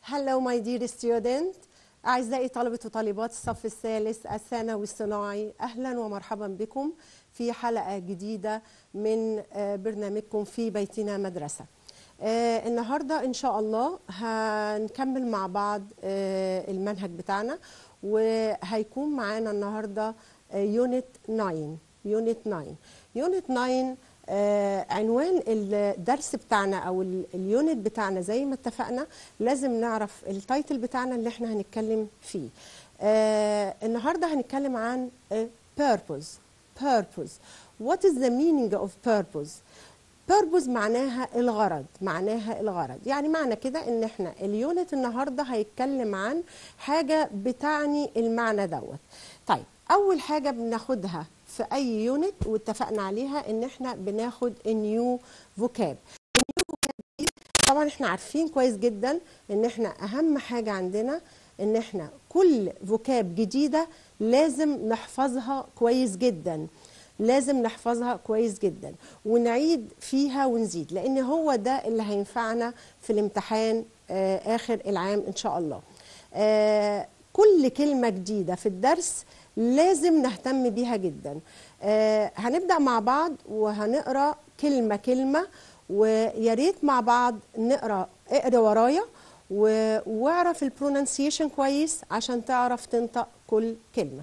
Hello my dear student أعزائي طلبة وطالبات الصف الثالث الثانوي الصناعي أهلا ومرحبا بكم في حلقة جديدة من آه، برنامجكم في بيتنا مدرسة آه، النهاردة إن شاء الله هنكمل مع بعض آه، المنهج بتاعنا وهيكون معانا النهاردة يونت 9 يونت 9 يونت 9 آه، عنوان الدرس بتاعنا او ال- اليونت بتاعنا زي ما اتفقنا لازم نعرف التايتل بتاعنا اللي احنا هنتكلم فيه آه النهارده هنتكلم عن آه، purpose purpose what is the meaning of purpose purpose معناها الغرض معناها الغرض يعني معنى كده ان احنا اليونت النهارده هيتكلم عن حاجه بتعني المعنى دوت طيب اول حاجه بناخدها في اي يونت واتفقنا عليها ان احنا بناخد النيو فوكاب طبعا احنا عارفين كويس جدا ان احنا اهم حاجه عندنا ان احنا كل فوكاب جديده لازم نحفظها كويس جدا لازم نحفظها كويس جدا ونعيد فيها ونزيد لان هو ده اللي هينفعنا في الامتحان آه اخر العام ان شاء الله آه كل كلمه جديده في الدرس لازم نهتم بيها جدا آه هنبدا مع بعض وهنقرا كلمه كلمه ويا ريت مع بعض نقرا اقرا ورايا و- واعرف البرونانسيشن كويس عشان تعرف تنطق كل كلمه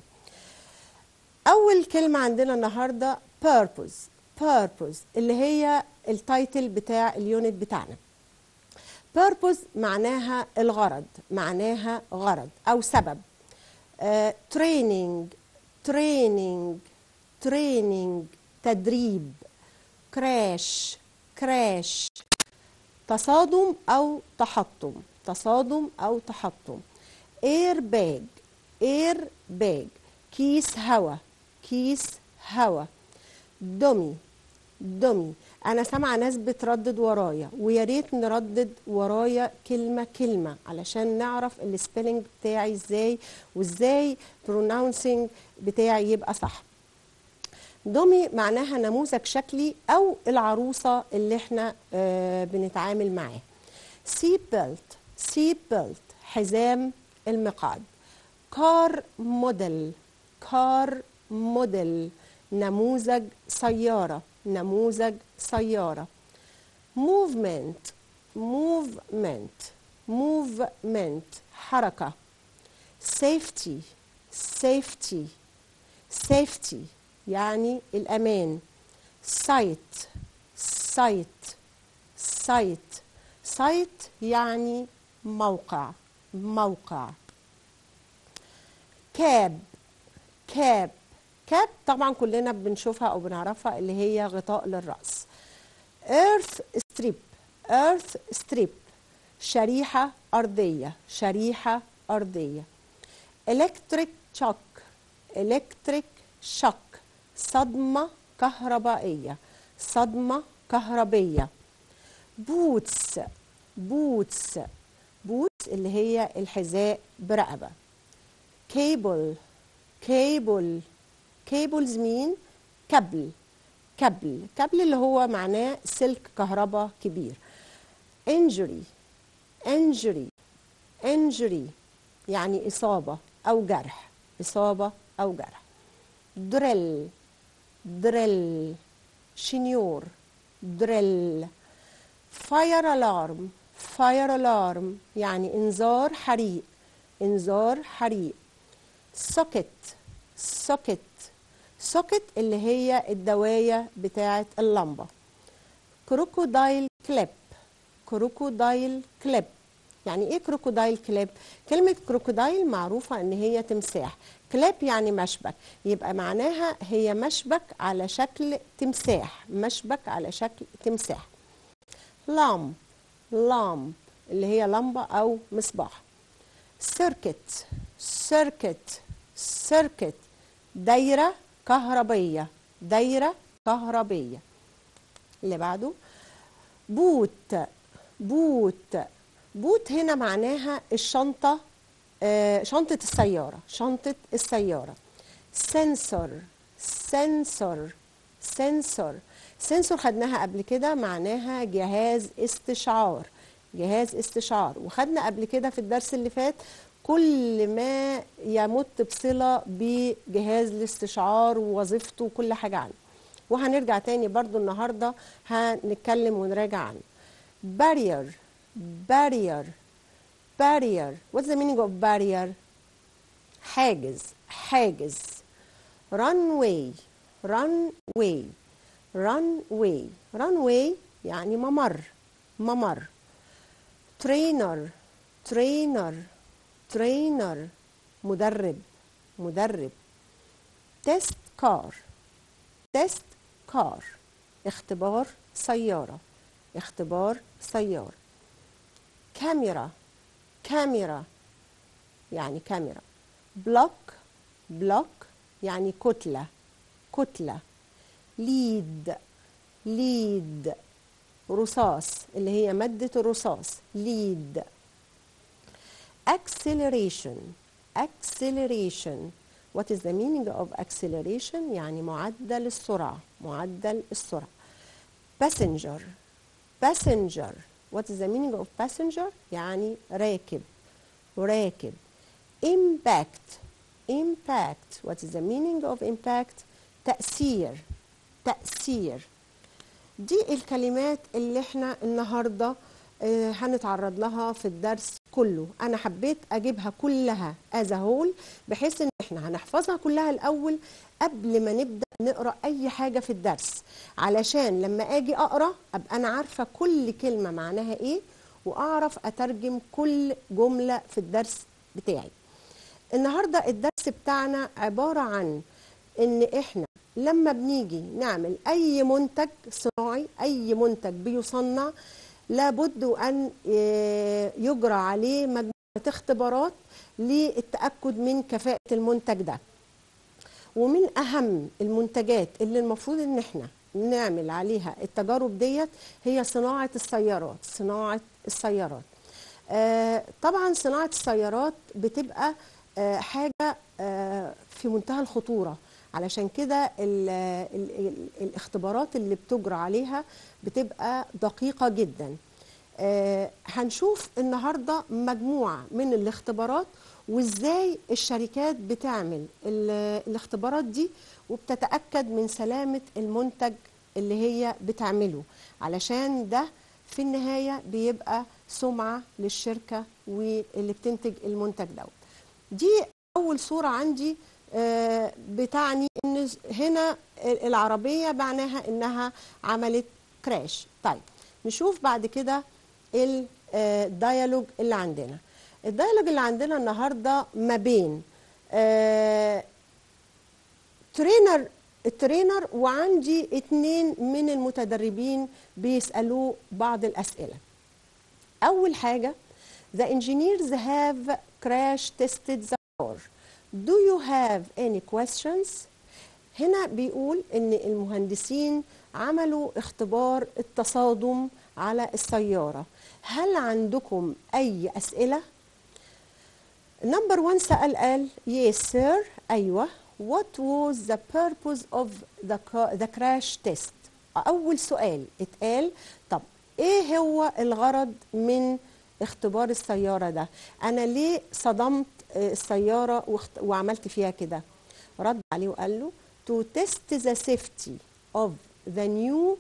اول كلمه عندنا النهارده purpose purpose اللي هي التايتل بتاع اليونت بتاعنا purpose معناها الغرض معناها غرض او سبب آه، training training training تدريب crash crash تصادم او تحطم تصادم او تحطم اير باج اير باج كيس هوا كيس هوا دمي دمي انا سامعه ناس بتردد ورايا ويا ريت نردد ورايا كلمه كلمه علشان نعرف السبيلنج بتاعي ازاي وازاي بروناونسنج بتاعي يبقى صح دومي معناها نموذج شكلي او العروسه اللي احنا آه بنتعامل معاه سي بيلت سي بيلت حزام المقعد كار موديل كار موديل نموذج سياره نموذج سياره موفمنت موفمنت موفمنت حركه سيفتي سيفتي سيفتي يعني الأمان سايت سايت سايت سايت يعني موقع موقع كاب كاب كاب طبعا كلنا بنشوفها او بنعرفها اللي هي غطاء للرأس earth strip earth strip شريحة أرضية شريحة أرضية electric shock electric shock صدمة كهربائية صدمة كهربية بوتس بوتس بوتس اللي هي الحذاء برقبة كيبل كيبل كيبلز مين كابل كابل كابل اللي هو معناه سلك كهرباء كبير injury injury injury يعني إصابة أو جرح إصابة أو جرح دريل دريل شنيور دريل فاير الارم فاير الارم يعني انذار حريق انذار حريق سوكت سوكت سوكت اللي هي الدواية بتاعة اللمبة كروكودايل كليب كروكودايل كليب يعني ايه كروكودايل كليب كلمة كروكودايل معروفة ان هي تمساح كليب يعني مشبك يبقى معناها هي مشبك على شكل تمساح مشبك على شكل تمساح لامب لامب اللي هي لمبة او مصباح سيركت سيركت سيركت دايرة كهربية دايرة كهربية اللي بعده بوت بوت بوت هنا معناها الشنطة آه، شنطة السيارة شنطة السيارة سنسور سنسور سنسور سنسور خدناها قبل كده معناها جهاز استشعار جهاز استشعار وخدنا قبل كده في الدرس اللي فات كل ما يمت بصلة بجهاز الاستشعار ووظيفته وكل حاجة عنه وهنرجع تاني برضو النهاردة هنتكلم ونراجع عنه barrier barrier barrier what's the meaning of barrier حاجز حاجز runway runway runway runway يعني ممر ممر trainer trainer trainer مدرب مدرب test car test car اختبار سيارة اختبار سيارة كاميرا كاميرا يعني كاميرا بلوك بلوك يعني كتلة كتلة ليد ليد رصاص اللي هي مادة الرصاص ليد acceleration acceleration what is the meaning of acceleration يعني معدل السرعة معدل السرعة passenger passenger what is the meaning of passenger يعني راكب راكب impact impact what is the meaning of impact تأثير تأثير دي الكلمات اللي احنا النهارده آه، هنتعرض لها في الدرس كله انا حبيت اجيبها كلها از هول بحيث ان احنا هنحفظها كلها الاول قبل ما نبدا نقرا اي حاجه في الدرس علشان لما اجي اقرا ابقى انا عارفه كل كلمه معناها ايه واعرف اترجم كل جمله في الدرس بتاعي النهارده الدرس بتاعنا عباره عن ان احنا لما بنيجي نعمل اي منتج صناعي اي منتج بيصنع لابد ان آه، يجرى عليه مجموعه اختبارات للتاكد من كفاءه المنتج ده ومن اهم المنتجات اللي المفروض ان احنا نعمل عليها التجارب ديت هي صناعه السيارات صناعه السيارات آه، طبعا صناعه السيارات بتبقى آه، حاجه آه، في منتهى الخطوره علشان كده ال ال ال الاختبارات اللي بتجرى عليها بتبقى دقيقه جدا آه، هنشوف النهارده مجموعه من الاختبارات وازاي الشركات بتعمل ال- الاختبارات دي وبتتاكد من سلامه المنتج اللي هي بتعمله علشان ده في النهايه بيبقى سمعه للشركه واللي بتنتج المنتج دوت دي اول صوره عندي آه، بتعني ان هنا العربيه معناها انها عملت كراش طيب نشوف بعد كده الديالوج اللي عندنا الديالوج اللي عندنا النهارده ما بين آه، ترينر الترينر وعندي اتنين من المتدربين بيسألوه بعض الأسئلة أول حاجة The engineers have crash tested the car. Do you have any questions? هنا بيقول ان المهندسين عملوا اختبار التصادم على السيارة هل عندكم اي اسئلة نمبر 1 سأل قال yes sir ايوه what was the purpose of the, ca- the crash test اول سؤال اتقال طب ايه هو الغرض من اختبار السيارة ده انا ليه صدمت آه، السيارة واخت- وعملت فيها كده رد عليه وقال له to test the safety of the new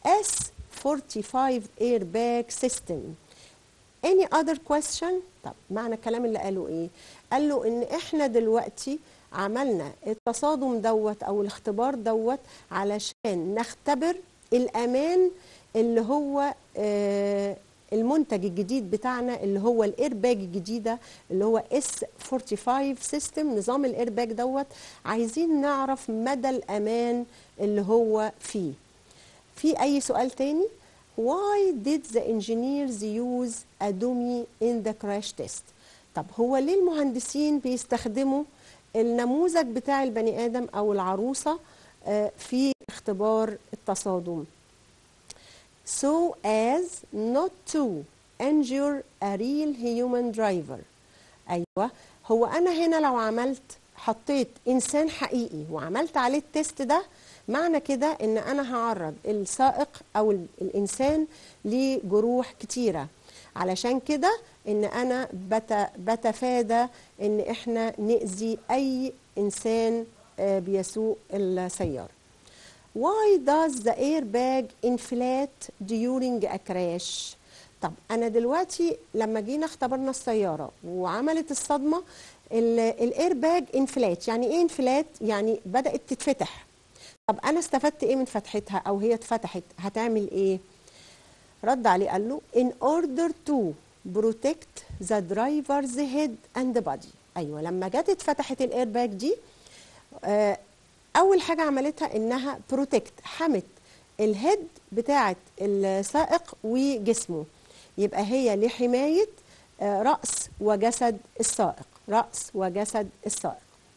S45 airbag system any other question طب معنى الكلام اللي قاله ايه قال له ان احنا دلوقتي عملنا التصادم دوت او الاختبار دوت علشان نختبر الامان اللي هو آه المنتج الجديد بتاعنا اللي هو الايرباج الجديده اللي هو اس 45 سيستم نظام الايرباج دوت عايزين نعرف مدى الامان اللي هو فيه في اي سؤال تاني why did the engineers use a dummy in the crash test طب هو ليه المهندسين بيستخدموا النموذج بتاع البني ادم او العروسه آه، في اختبار التصادم so as not to injure a real human driver ايوه هو انا هنا لو عملت حطيت انسان حقيقي وعملت عليه التست ده معنى كده ان انا هعرض السائق او ال- الانسان لجروح كتيره علشان كده ان انا بت بتفادى ان احنا نأذي اي انسان آه، بيسوق السياره Why does the airbag inflate during a crash؟ طب أنا دلوقتي لما جينا اختبرنا السيارة وعملت الصدمة الايرباج انفلات يعني ايه انفلات؟ يعني بدأت تتفتح طب أنا استفدت ايه من فتحتها أو هي اتفتحت هتعمل ايه؟ رد عليه قال له in order to protect the driver's head and body أيوة لما جت اتفتحت الايرباج دي آه، اول حاجه عملتها انها بروتكت حمت الهيد بتاعه السائق وجسمه يبقى هي لحمايه آه، راس وجسد السائق راس وجسد السائق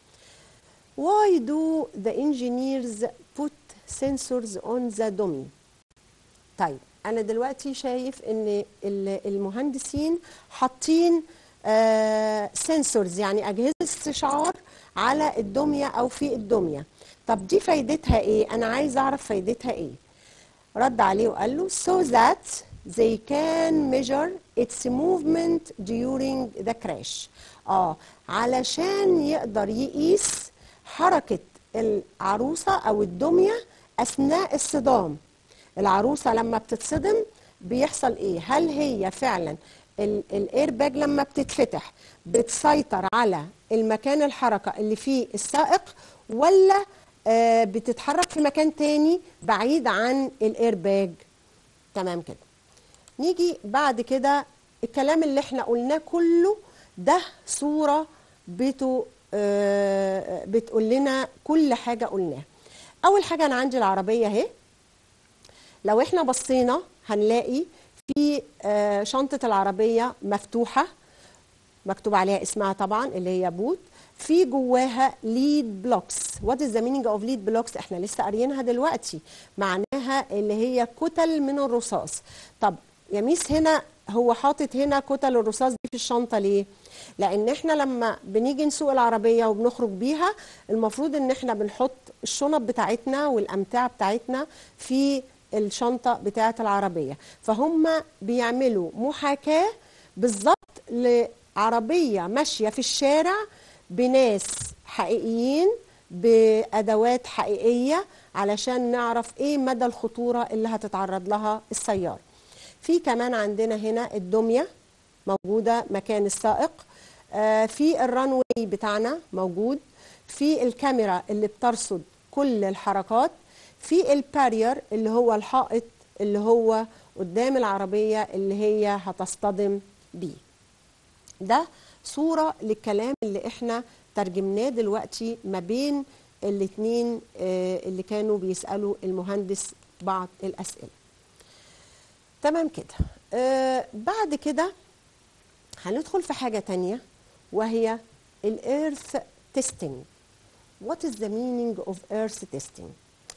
Why do the engineers put sensors on the dummy? طيب انا دلوقتي شايف ان ال- المهندسين حاطين سنسورز يعني اجهزه استشعار على الدميه او في الدميه طب دي فايدتها ايه انا عايز اعرف فايدتها ايه رد عليه وقال له so that they can measure its movement during the crash اه علشان يقدر يقيس حركه العروسه او الدميه اثناء الصدام العروسه لما بتتصدم بيحصل ايه هل هي فعلا الايرباج لما بتتفتح بتسيطر على المكان الحركه اللي فيه السائق ولا آه، بتتحرك في مكان تاني بعيد عن الايرباج تمام كده نيجي بعد كده الكلام اللي احنا قلناه كله ده صوره بتو آه، بتقول لنا كل حاجه قلناها اول حاجه انا عندي العربيه اهي لو احنا بصينا هنلاقي في آه، شنطة العربية مفتوحة مكتوب عليها اسمها طبعا اللي هي بوت في جواها ليد بلوكس وات از ذا مينينج اوف ليد بلوكس احنا لسه قاريينها دلوقتي معناها اللي هي كتل من الرصاص طب يا ميس هنا هو حاطط هنا كتل الرصاص دي في الشنطه ليه لان احنا لما بنيجي نسوق العربيه وبنخرج بيها المفروض ان احنا بنحط الشنط بتاعتنا والامتعه بتاعتنا في الشنطه بتاعه العربيه فهم بيعملوا محاكاه بالظبط لعربيه ماشيه في الشارع بناس حقيقيين بادوات حقيقيه علشان نعرف ايه مدى الخطوره اللي هتتعرض لها السياره في كمان عندنا هنا الدميه موجوده مكان السائق آه، في الرانوي بتاعنا موجود في الكاميرا اللي بترصد كل الحركات في البارير اللي هو الحائط اللي هو قدام العربيه اللي هي هتصطدم بيه ده صورة للكلام اللي احنا ترجمناه دلوقتي ما بين الاتنين آه، اللي كانوا بيسألوا المهندس بعض الأسئلة تمام كده آه، بعد كده هندخل في حاجة تانية وهي الإيرث تيستينج What is the meaning of earth testing؟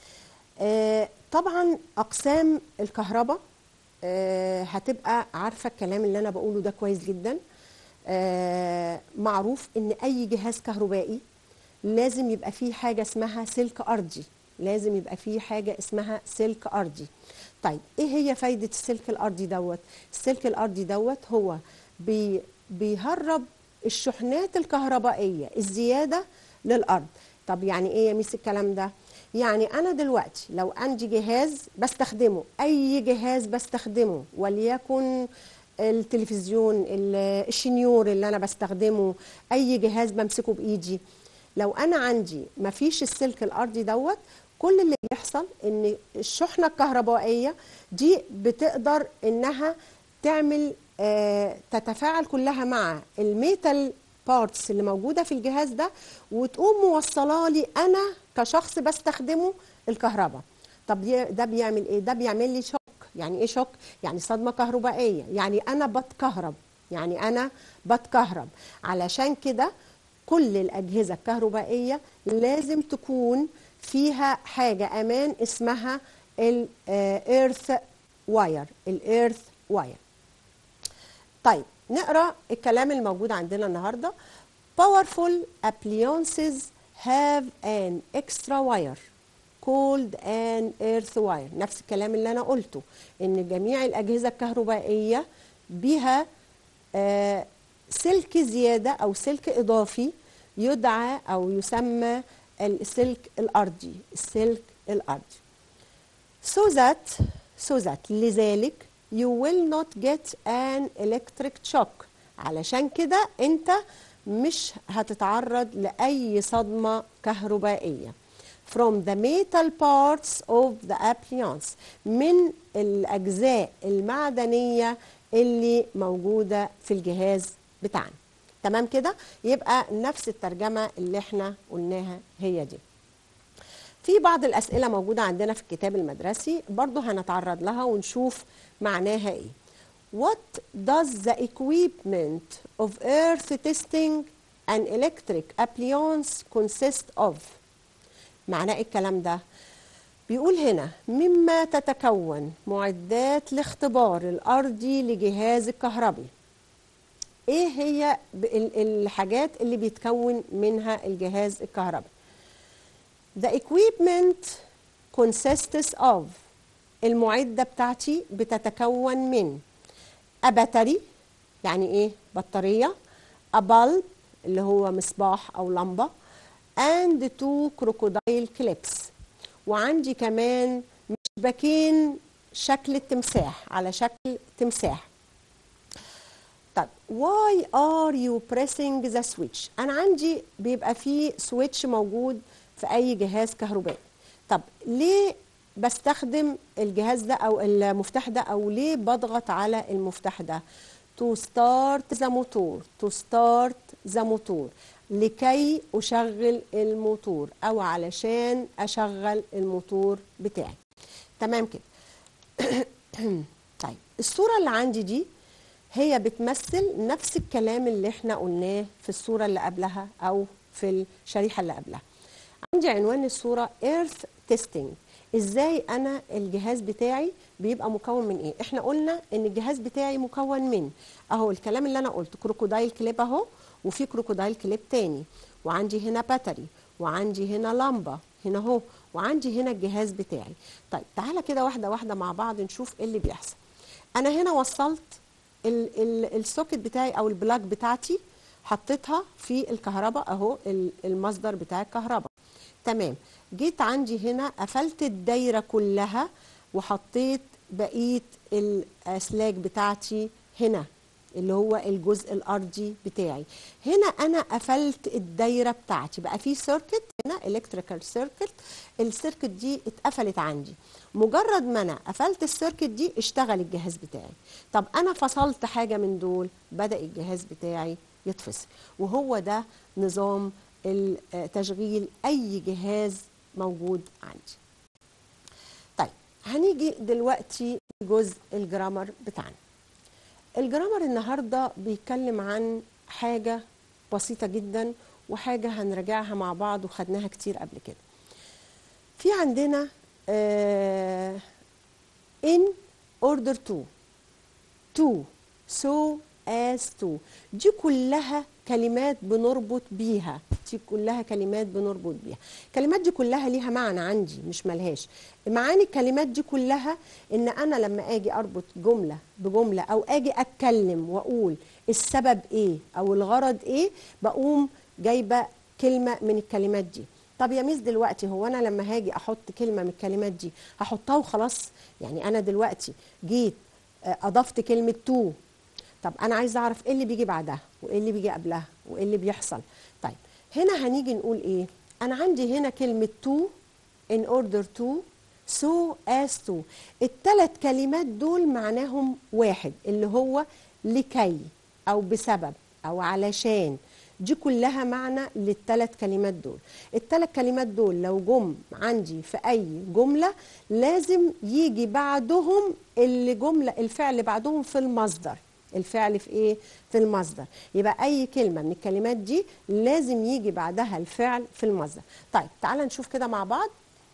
آه، طبعا أقسام الكهرباء آه، هتبقى عارفة الكلام اللي أنا بقوله ده كويس جدا آه، معروف ان اي جهاز كهربائي لازم يبقى فيه حاجه اسمها سلك ارضي لازم يبقى فيه حاجه اسمها سلك ارضي طيب ايه هي فايده السلك الارضي دوت السلك الارضي دوت هو بي بيهرب الشحنات الكهربائيه الزياده للارض طب يعني ايه يا ميس الكلام ده يعني انا دلوقتي لو عندي جهاز بستخدمه اي جهاز بستخدمه وليكن التلفزيون ال- الشنيور اللي انا بستخدمه اي جهاز بمسكه بايدي لو انا عندي مفيش السلك الارضي دوت كل اللي بيحصل ان الشحنه الكهربائيه دي بتقدر انها تعمل آه تتفاعل كلها مع الميتال بارتس اللي موجوده في الجهاز ده وتقوم موصله لي انا كشخص بستخدمه الكهرباء طب دي- ده بيعمل ايه ده بيعمل لي شوك يعني ايه شوك يعني صدمه كهربائيه يعني انا بتكهرب يعني انا بتكهرب علشان كده كل الاجهزه الكهربائيه لازم تكون فيها حاجه امان اسمها الايرث واير الايرث واير طيب نقرا الكلام الموجود عندنا النهارده powerful appliances have an extra wire called an earth wire نفس الكلام اللي انا قلته ان جميع الاجهزه الكهربائيه بها آه، سلك زيادة أو سلك إضافي يدعى أو يسمى السلك الأرضي السلك الأرضي so that so that لذلك you will not get an electric shock علشان كده انت مش هتتعرض لأي صدمة كهربائية from the metal parts of the appliance من الأجزاء المعدنية اللي موجودة في الجهاز بتاعنا تمام كده يبقى نفس الترجمة اللي احنا قلناها هي دي في بعض الأسئلة موجودة عندنا في الكتاب المدرسي برضو هنتعرض لها ونشوف معناها ايه What does the equipment of earth testing an electric appliance consist of معناه إيه الكلام ده بيقول هنا مما تتكون معدات الاختبار الأرضي لجهاز الكهربي ايه هي ب- ال- الحاجات اللي بيتكون منها الجهاز الكهربي The equipment consists of المعدة بتاعتي بتتكون من a battery يعني ايه بطارية a bulb اللي هو مصباح او لمبة and two crocodile clips وعندي كمان مشبكين شكل التمساح على شكل تمساح طب why are you pressing the switch انا عندي بيبقى فيه سويتش موجود في اي جهاز كهربائي طب ليه بستخدم الجهاز ده او المفتاح ده او ليه بضغط على المفتاح ده to start the motor to start the motor لكي اشغل الموتور او علشان اشغل الموتور بتاعي تمام كده طيب الصورة اللي عندي دي هي بتمثل نفس الكلام اللي احنا قلناه في الصورة اللي قبلها او في الشريحة اللي قبلها عندي عنوان الصورة Earth Testing ازاي انا الجهاز بتاعي بيبقى مكون من ايه احنا قلنا ان الجهاز بتاعي مكون من اهو الكلام اللي انا قلته كروكودايل كليب اهو وفي كروكودايل كليب تاني وعندي هنا باتري وعندي هنا لمبة هنا اهو وعندي هنا الجهاز بتاعي طيب تعالى كده واحدة واحدة مع بعض نشوف ايه اللي بيحصل انا هنا وصلت ال ال السوكت بتاعي او البلاج بتاعتي حطيتها في الكهرباء اهو ال- المصدر بتاع الكهرباء تمام جيت عندي هنا قفلت الدايرة كلها وحطيت بقية الأسلاك بتاعتي هنا اللي هو الجزء الأرضي بتاعي هنا أنا قفلت الدايرة بتاعتي بقى في سيركت هنا الكتريكال سيركت السيركت دي اتقفلت عندي مجرد ما أنا قفلت السيركت دي اشتغل الجهاز بتاعي طب أنا فصلت حاجة من دول بدأ الجهاز بتاعي يتفصل وهو ده نظام ال- آه، تشغيل اي جهاز موجود عندي طيب هنيجي دلوقتي لجزء الجرامر بتاعنا الجرامر النهارده بيتكلم عن حاجه بسيطه جدا وحاجه هنراجعها مع بعض وخدناها كتير قبل كده في عندنا آه in order to to so as to دي كلها كلمات بنربط بيها دي كلها كلمات بنربط بيها الكلمات دي كلها ليها معنى عندي مش ملهاش معاني الكلمات دي كلها ان انا لما اجي اربط جمله بجمله او اجي اتكلم واقول السبب ايه او الغرض ايه بقوم جايبه كلمه من الكلمات دي طب يا ميس دلوقتي هو انا لما هاجي احط كلمه من الكلمات دي هحطها وخلاص يعني انا دلوقتي جيت آه، اضفت كلمه تو طب انا عايزه اعرف ايه اللي بيجي بعدها وايه اللي بيجي قبلها وايه اللي بيحصل طيب هنا هنيجي نقول ايه انا عندي هنا كلمه تو in order to so as to الثلاث كلمات دول معناهم واحد اللي هو لكي او بسبب او علشان دي كلها معنى للثلاث كلمات دول الثلاث كلمات دول لو جم عندي في اي جمله لازم يجي بعدهم اللي جمله الفعل بعدهم في المصدر الفعل في ايه في المصدر يبقى اي كلمه من الكلمات دي لازم يجي بعدها الفعل في المصدر طيب تعال نشوف كده مع بعض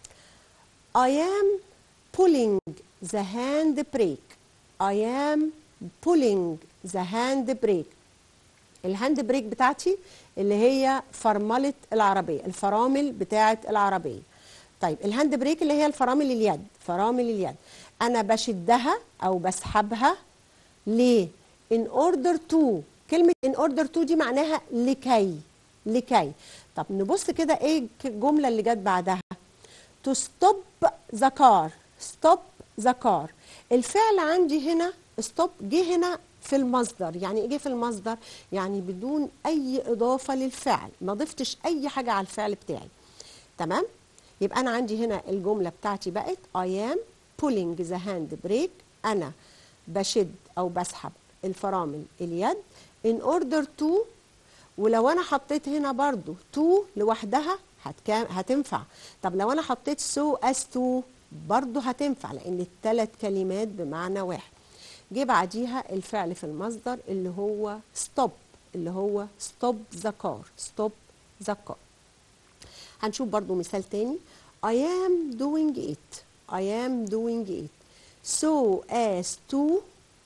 I am pulling the hand brake I am pulling the hand brake الهاند بريك بتاعتي اللي هي فرملة العربية الفرامل بتاعة العربية طيب الهاند بريك اللي هي الفرامل اليد فرامل اليد أنا بشدها أو بسحبها ليه؟ in order to كلمة in order to دي معناها لكي لكي طب نبص كده ايه الجملة اللي جت بعدها to stop the car stop the car الفعل عندي هنا stop جه هنا في المصدر يعني ايه جه في المصدر يعني بدون اي اضافة للفعل ما ضفتش اي حاجة على الفعل بتاعي تمام يبقى انا عندي هنا الجملة بتاعتي بقت I am pulling the hand brake انا بشد او بسحب الفرامل اليد in order to ولو انا حطيت هنا برضو to لوحدها هتكا- هتنفع طب لو انا حطيت so as to برضو هتنفع لان الثلاث كلمات بمعنى واحد جه بعديها الفعل في المصدر اللي هو stop اللي هو stop the car stop the car هنشوف برضو مثال تاني I am doing it I am doing it so as to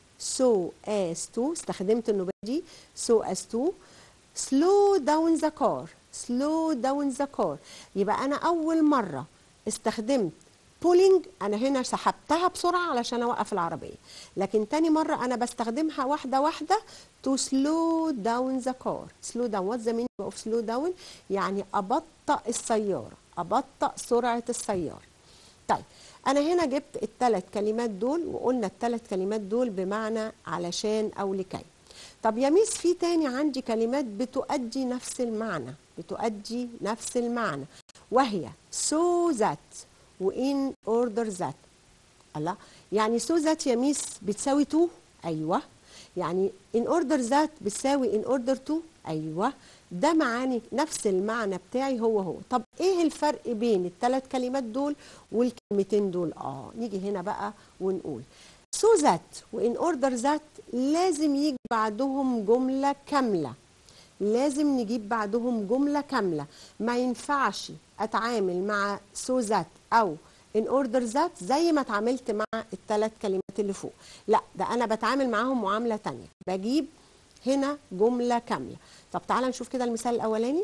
so as to استخدمت النوبة دي so as to slow down the car slow down the car يبقى أنا أول مرة استخدمت pulling أنا هنا سحبتها بسرعة علشان أوقف العربية لكن تاني مرة أنا بستخدمها واحدة واحدة to slow down the car slow down what's the meaning of slow down يعني أبطأ السيارة أبطأ سرعة السيارة طيب انا هنا جبت الثلاث كلمات دول وقلنا الثلاث كلمات دول بمعنى علشان او لكي طب يا ميس في تاني عندي كلمات بتؤدي نفس المعنى بتؤدي نفس المعنى وهي so that وin order that الله يعني so that يا ميس بتساوي to ايوه يعني in order that بتساوي in order to ايوه ده معاني نفس المعنى بتاعي هو هو طب ايه الفرق بين الثلاث كلمات دول والكلمتين دول اه نيجي هنا بقى ونقول so that وان order that لازم يجي بعدهم جملة كاملة لازم نجيب بعدهم جملة كاملة ما ينفعش اتعامل مع so that او in order that زي ما اتعاملت مع الثلاث كلمات اللي فوق لا ده انا بتعامل معاهم معاملة تانية بجيب هنا جملة كاملة طب تعالى نشوف كده المثال الأولاني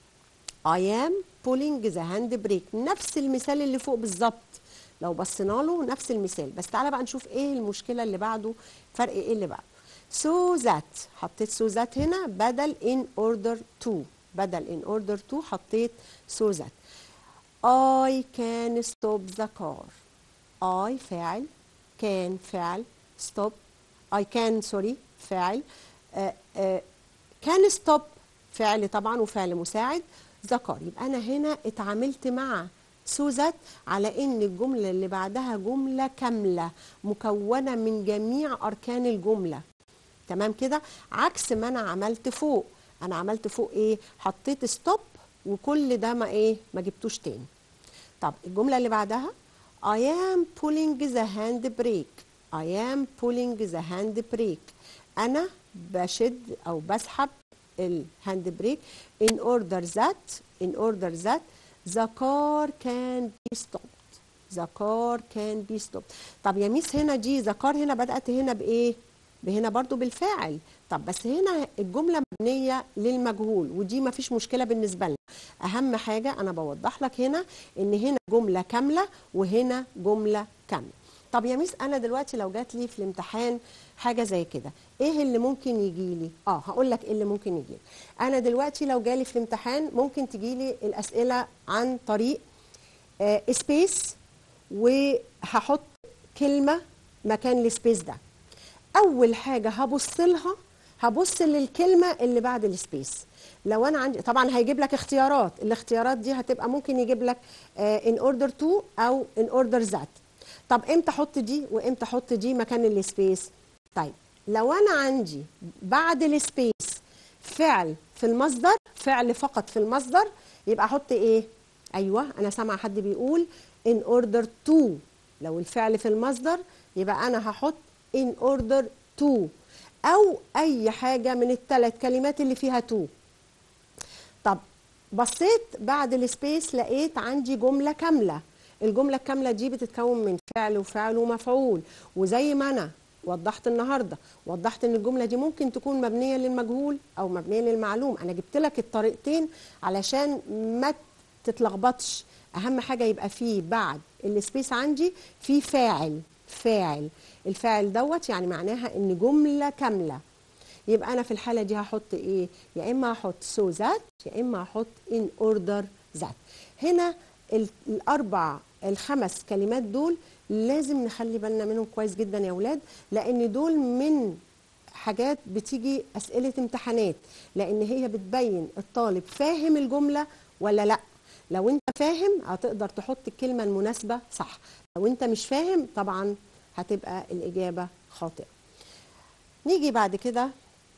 I am pulling the hand brake نفس المثال اللي فوق بالظبط لو بصينا له نفس المثال بس تعالى بقى نشوف ايه المشكلة اللي بعده فرق ايه اللي بعده so that حطيت so that هنا بدل in order to بدل in order to حطيت so that I can stop the car I فاعل كان فعل stop I can sorry فاعل آه آه كان ستوب فعل طبعا وفعل مساعد ذكر يبقى انا هنا اتعاملت مع سوزات على ان الجمله اللي بعدها جمله كامله مكونه من جميع اركان الجمله تمام كده عكس ما انا عملت فوق انا عملت فوق ايه حطيت ستوب وكل ده ما ايه ما جبتوش تاني طب الجمله اللي بعدها I am pulling the hand brake I am pulling the hand brake أنا بشد أو بسحب الهاند بريك in order that in order that the car can be stopped the car can be stopped طب يا ميس هنا دي the car هنا بدأت هنا بإيه؟ هنا برضو بالفاعل طب بس هنا الجملة مبنية للمجهول ودي ما فيش مشكلة بالنسبة لنا أهم حاجة أنا بوضح لك هنا إن هنا جملة كاملة وهنا جملة كاملة طب يا ميس أنا دلوقتي لو جات لي في الامتحان حاجة زي كده إيه اللي ممكن يجي لي؟ آه هقول لك إيه اللي ممكن يجي لي أنا دلوقتي لو جالي في الامتحان ممكن تجي لي الأسئلة عن طريق آه سبيس وهحط كلمة مكان السبيس ده اول حاجه هبص لها هبص للكلمه اللي بعد السبيس لو انا عندي طبعا هيجيب لك اختيارات الاختيارات دي هتبقى ممكن يجيب لك ان اوردر تو او ان اوردر ذات طب امتى احط دي وامتى احط دي مكان السبيس طيب لو انا عندي بعد السبيس فعل في المصدر فعل فقط في المصدر يبقى احط ايه ايوه انا سامعه حد بيقول in order to لو الفعل في المصدر يبقى انا هحط in order to او اي حاجه من الثلاث كلمات اللي فيها to طب بصيت بعد السبيس لقيت عندي جمله كامله الجمله الكامله دي بتتكون من فعل وفعل ومفعول وزي ما انا وضحت النهارده وضحت ان الجمله دي ممكن تكون مبنيه للمجهول او مبنيه للمعلوم انا جبت لك الطريقتين علشان ما تتلخبطش اهم حاجه يبقى فيه بعد السبيس عندي في فاعل فاعل الفاعل دوت يعني معناها ان جمله كامله يبقى انا في الحاله دي هحط ايه يا اما هحط سو so ذات يا اما هحط ان اوردر ذات هنا ال- الاربع الخمس كلمات دول لازم نخلي بالنا منهم كويس جدا يا اولاد لان دول من حاجات بتيجي اسئله امتحانات لان هي بتبين الطالب فاهم الجمله ولا لا لو انت فاهم هتقدر تحط الكلمه المناسبه صح لو انت مش فاهم طبعا هتبقى الاجابه خاطئه نيجي بعد كده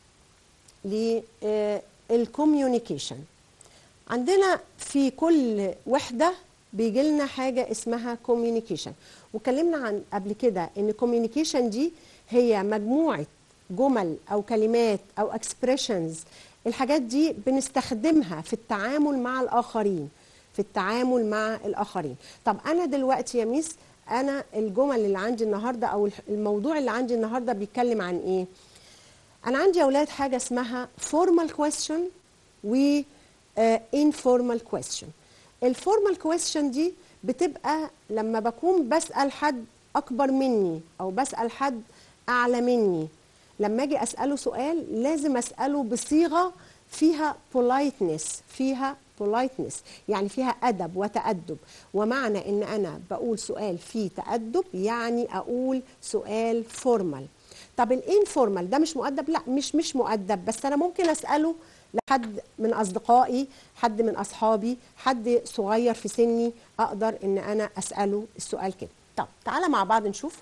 للكوميونيكيشن عندنا في كل وحده بيجي لنا حاجه اسمها كوميونيكيشن وكلمنا عن قبل كده ان كوميونيكيشن دي هي مجموعه جمل او كلمات او اكسبريشنز الحاجات دي بنستخدمها في التعامل مع الاخرين في التعامل مع الاخرين طب انا دلوقتي يا ميس انا الجمل اللي عندي النهارده او الح- الموضوع اللي عندي النهارده بيتكلم عن ايه انا عندي يا اولاد حاجه اسمها formal question و آه، informal question الفورمال question دي بتبقى لما بكون بسال حد اكبر مني او بسال حد اعلى مني لما اجي اساله سؤال لازم اساله بصيغه فيها politeness فيها politeness يعني فيها ادب وتادب ومعنى ان انا بقول سؤال فيه تادب يعني اقول سؤال فورمال طب الانفورمال ده مش مؤدب لا مش مش مؤدب بس انا ممكن اساله لحد من اصدقائي حد من اصحابي حد صغير في سني اقدر ان انا اساله السؤال كده طب تعالى مع بعض نشوف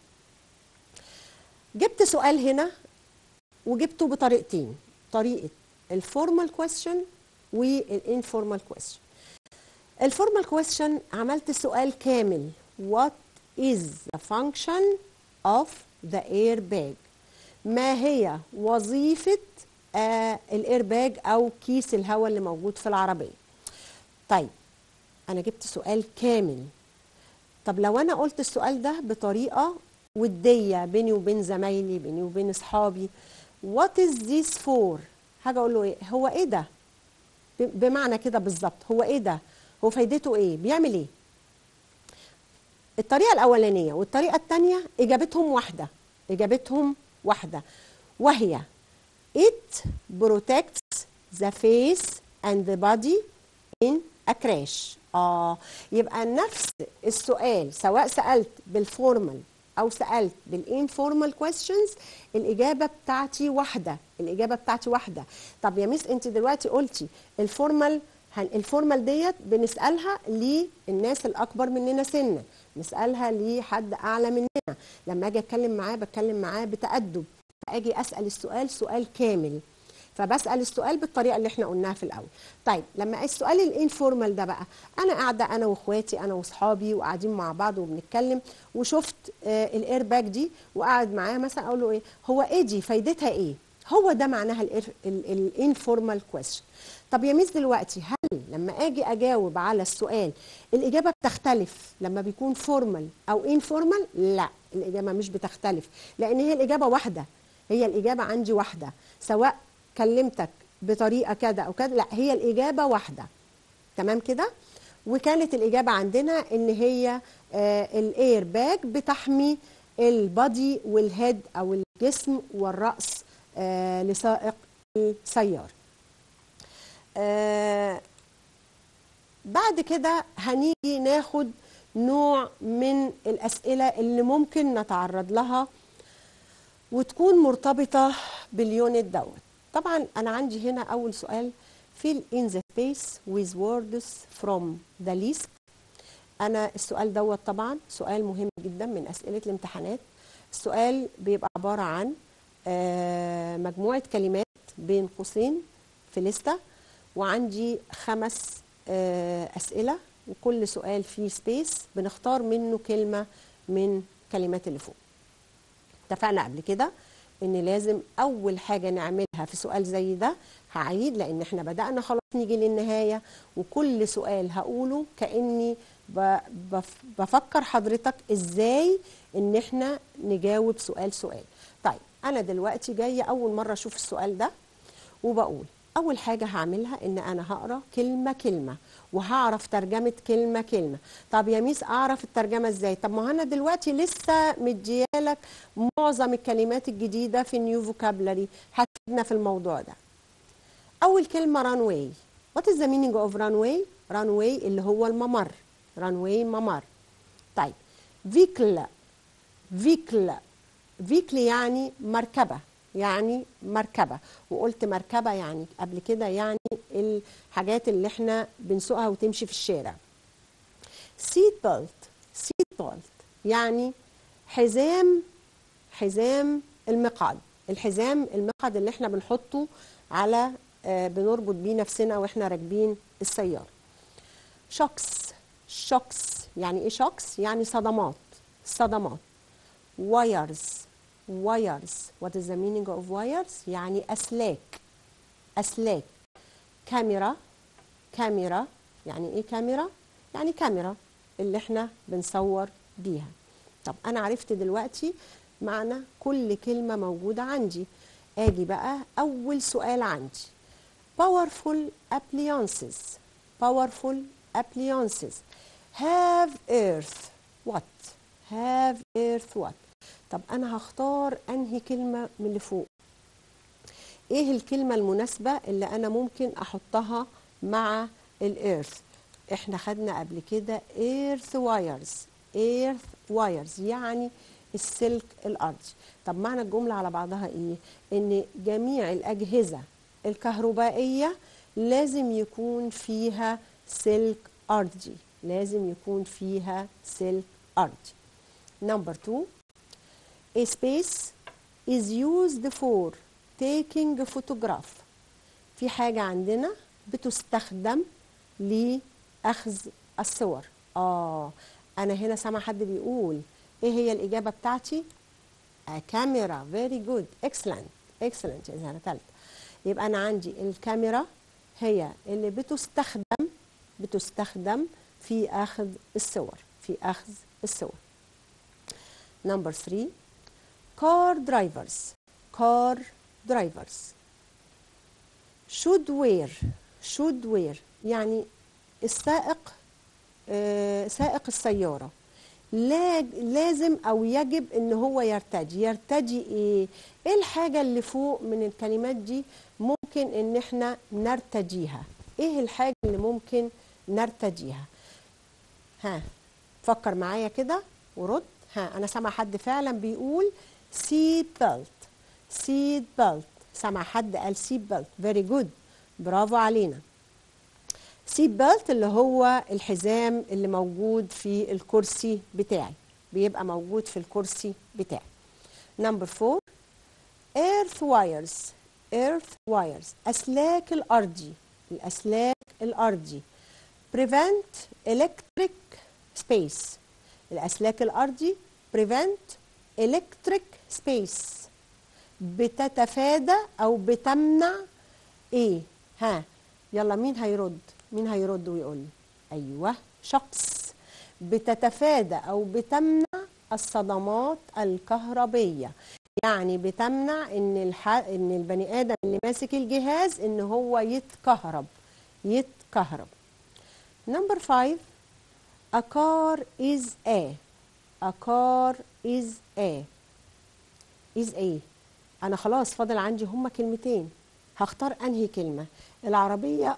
جبت سؤال هنا وجبته بطريقتين طريقه الفورمال كويستشن والانفورمال كويستشن الفورمال كويستشن عملت سؤال كامل what is the function of the airbag ما هي وظيفة آه الايرباج او كيس الهواء اللي موجود في العربية طيب انا جبت سؤال كامل طب لو انا قلت السؤال ده بطريقة ودية بيني وبين زمايلي بيني وبين اصحابي what is this for حاجة اقول له ايه هو ايه ده ب- بمعنى كده بالظبط هو ايه ده هو فايدته ايه بيعمل ايه الطريقة الأولانية والطريقة الثانية إجابتهم واحدة إجابتهم واحدة وهي it protects the face and the body in a crash آه يبقى نفس السؤال سواء سألت بالفورمال أو سألت بالانفورمال questions الإجابة بتاعتي واحدة الإجابة بتاعتي واحدة طب يا ميس أنت دلوقتي قلتي الفورمال هن- الفورمال ديت بنسالها للناس الاكبر مننا سنا نسالها لحد اعلى مننا لما اجي اتكلم معاه بتكلم معاه بتادب فاجي اسال السؤال سؤال كامل فبسال السؤال بالطريقه اللي احنا قلناها في الاول طيب لما السؤال الانفورمال ده بقى انا قاعده انا واخواتي انا واصحابي وقاعدين مع بعض وبنتكلم وشفت آه الايرباج دي وقاعد معاه مثلا اقول له ايه هو ايه دي فايدتها ايه هو ده معناها الانفورمال كويشن طب يا ميس دلوقتي هل لما اجي اجاوب على السؤال الاجابه بتختلف لما بيكون فورمال او انفورمال لا الاجابه مش بتختلف لان هي الاجابه واحده هي الاجابه عندي واحده سواء كلمتك بطريقه كذا او كذا لا هي الاجابه واحده تمام كده وكانت الاجابه عندنا ان هي آه الاير باج بتحمي البادي والهيد او الجسم والراس آه لسائق السياره آه بعد كده هنيجي ناخد نوع من الأسئلة اللي ممكن نتعرض لها وتكون مرتبطة باليونت دوت طبعا أنا عندي هنا أول سؤال fill in the space with words from the list أنا السؤال دوت طبعا سؤال مهم جدا من أسئلة الامتحانات السؤال بيبقى عبارة عن آه مجموعة كلمات بين قوسين في لستة وعندي خمس آه أسئلة وكل سؤال فيه سبيس بنختار منه كلمة من كلمات اللي فوق اتفقنا قبل كده ان لازم اول حاجة نعملها في سؤال زي ده هعيد لان احنا بدأنا خلاص نيجي للنهاية وكل سؤال هقوله كأني بفكر حضرتك ازاي ان احنا نجاوب سؤال سؤال طيب انا دلوقتي جاية اول مرة اشوف السؤال ده وبقول اول حاجه هعملها ان انا هقرا كلمه كلمه وهعرف ترجمه كلمه كلمه طب يا ميس اعرف الترجمه ازاي طب ما انا دلوقتي لسه مديالك معظم الكلمات الجديده في النيو فوكابلري هتفيدنا في الموضوع ده اول كلمه رانواي وات از ذا مينينج اوف رانواي رانواي اللي هو الممر رانواي ممر طيب فيكل فيكل فيكل يعني مركبه يعني مركبه وقلت مركبه يعني قبل كده يعني الحاجات اللي احنا بنسوقها وتمشي في الشارع سيت بيلت سيت بيلت يعني حزام حزام المقعد الحزام المقعد اللي احنا بنحطه على آه، بنربط بيه نفسنا واحنا راكبين السياره شوكس شوكس يعني ايه شوكس يعني صدمات صدمات وايرز وايرز what is the meaning of wires يعني اسلاك اسلاك كاميرا كاميرا يعني ايه كاميرا يعني كاميرا اللي احنا بنصور بيها طب انا عرفت دلوقتي معنى كل كلمه موجوده عندي اجي بقى اول سؤال عندي powerful appliances powerful appliances have earth what have earth what طب انا هختار انهي كلمه من اللي فوق ايه الكلمه المناسبه اللي انا ممكن احطها مع الإيرث احنا خدنا قبل كده ايرث وايرز ايرث وايرز يعني السلك الارضي طب معنى الجمله على بعضها ايه ان جميع الاجهزه الكهربائيه لازم يكون فيها سلك ارضي لازم يكون فيها سلك ارضي نمبر 2 A space is used for taking photograph في حاجة عندنا بتستخدم لأخذ الصور آه أنا هنا سامع حد بيقول إيه هي الإجابة بتاعتي؟ كاميرا فيري جود اكسلنت اكسلنت إذا أنا تالتة يبقى أنا عندي الكاميرا هي اللي بتستخدم بتستخدم في أخذ الصور في أخذ الصور نمبر 3 car drivers car drivers should wear should wear يعني السائق آه، سائق السيارة لا لازم او يجب ان هو يرتدي يرتدي ايه ايه الحاجة اللي فوق من الكلمات دي ممكن ان احنا نرتديها ايه الحاجة اللي ممكن نرتديها ها فكر معايا كده ورد ها انا سامع حد فعلا بيقول سيت بيلت سيت بيلت سامع حد قال سيت بيلت فيري جود برافو علينا سيت بيلت اللي هو الحزام اللي موجود في الكرسي بتاعي بيبقى موجود في الكرسي بتاعي نمبر 4 ايرث وايرز ايرث وايرز اسلاك الارضي الاسلاك الارضي prevent electric space الاسلاك الارضي prevent electric space بتتفادى او بتمنع ايه ها يلا مين هيرد مين هيرد ويقول لي ايوه شخص بتتفادى او بتمنع الصدمات الكهربيه يعني بتمنع ان الح... ان البني ادم اللي ماسك الجهاز ان هو يتكهرب يتكهرب نمبر 5 a car is a a car is a is a انا خلاص فاضل عندي هما كلمتين هختار انهي كلمه العربيه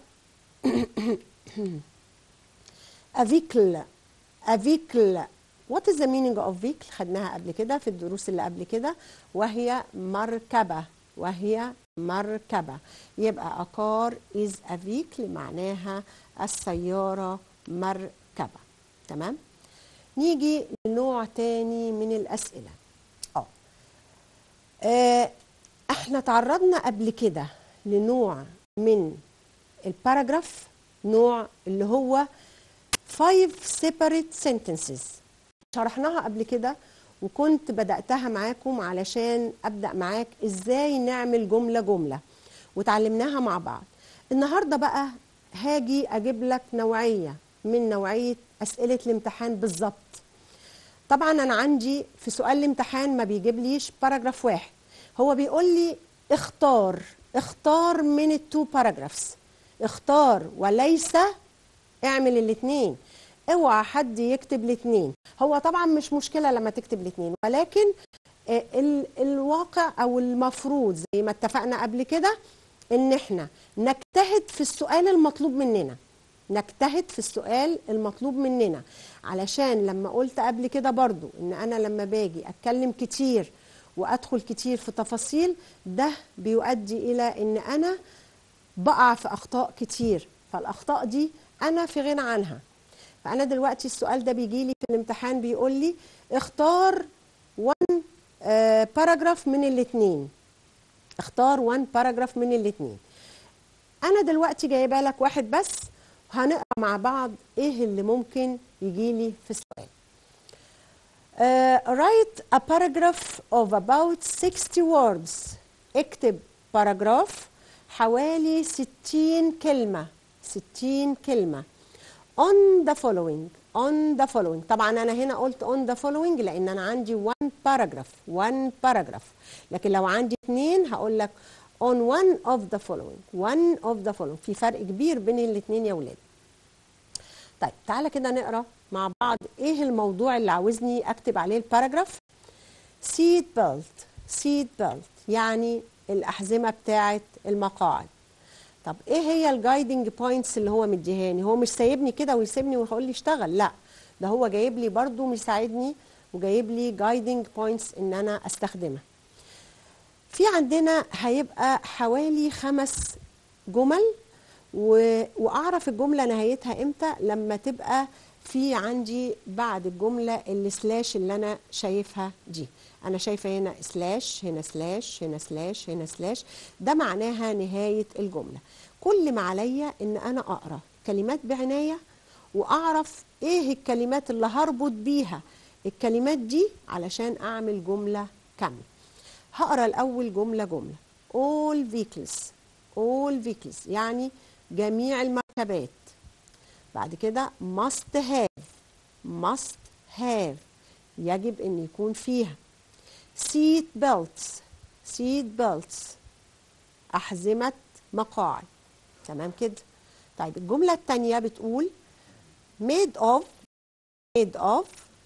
افيكل افيكل وات از ذا مينينج اوف فيكل خدناها قبل كده في الدروس اللي قبل كده وهي مركبه وهي مركبه يبقى اكار از افيكل معناها السياره مركبه تمام نيجي لنوع تاني من الاسئله اه آه، احنا تعرضنا قبل كده لنوع من الباراجراف نوع اللي هو five separate sentences شرحناها قبل كده وكنت بدأتها معاكم علشان أبدأ معاك إزاي نعمل جملة جملة وتعلمناها مع بعض النهاردة بقى هاجي أجيب لك نوعية من نوعية أسئلة الامتحان بالظبط طبعا أنا عندي في سؤال الامتحان ما بيجيب ليش باراجراف واحد هو بيقول لي اختار اختار من التو باراجرافز اختار وليس اعمل الاثنين اوعى حد يكتب الاثنين هو طبعا مش مشكله لما تكتب الاثنين ولكن آه، ال- الواقع او المفروض زي ما اتفقنا قبل كده ان احنا نجتهد في السؤال المطلوب مننا نجتهد في السؤال المطلوب مننا علشان لما قلت قبل كده برضو ان انا لما باجي اتكلم كتير وادخل كتير في تفاصيل ده بيؤدي الى ان انا بقع في اخطاء كتير فالاخطاء دي انا في غنى عنها فانا دلوقتي السؤال ده بيجي لي في الامتحان بيقول لي اختار 1 باراجراف من الاثنين اختار 1 باراجراف من الاثنين انا دلوقتي جايبه لك واحد بس وهنقرا مع بعض ايه اللي ممكن يجي لي في السؤال Uh, write a paragraph of about 60 words اكتب باراجراف حوالي 60 كلمة 60 كلمة on the following on the following طبعا أنا هنا قلت on the following لأن أنا عندي one paragraph one paragraph لكن لو عندي اتنين هقول لك on one of the following one of the following في فرق كبير بين الاتنين يا ولاد طيب تعالى كده نقرا مع بعض ايه الموضوع اللي عاوزني اكتب عليه الباراجراف سيت بيلت سيت بيلت يعني الاحزمه بتاعه المقاعد طب ايه هي الجايدنج بوينتس اللي هو مديهاني هو مش سايبني كده ويسيبني ويقول لي اشتغل لا ده هو جايب لي برضو مساعدني وجايب لي جايدنج بوينتس ان انا استخدمها في عندنا هيبقى حوالي خمس جمل و... واعرف الجمله نهايتها امتى لما تبقى في عندي بعد الجمله السلاش اللي انا شايفها دي انا شايفه هنا سلاش هنا سلاش هنا سلاش هنا سلاش ده معناها نهايه الجمله كل ما عليا ان انا اقرا كلمات بعنايه واعرف ايه الكلمات اللي هربط بيها الكلمات دي علشان اعمل جمله كامله هقرا الاول جمله جمله all vehicles all vehicles يعني جميع المركبات بعد كده must have must have يجب ان يكون فيها seat belts seat belts أحزمة مقاعد تمام كده طيب الجملة التانية بتقول made of made of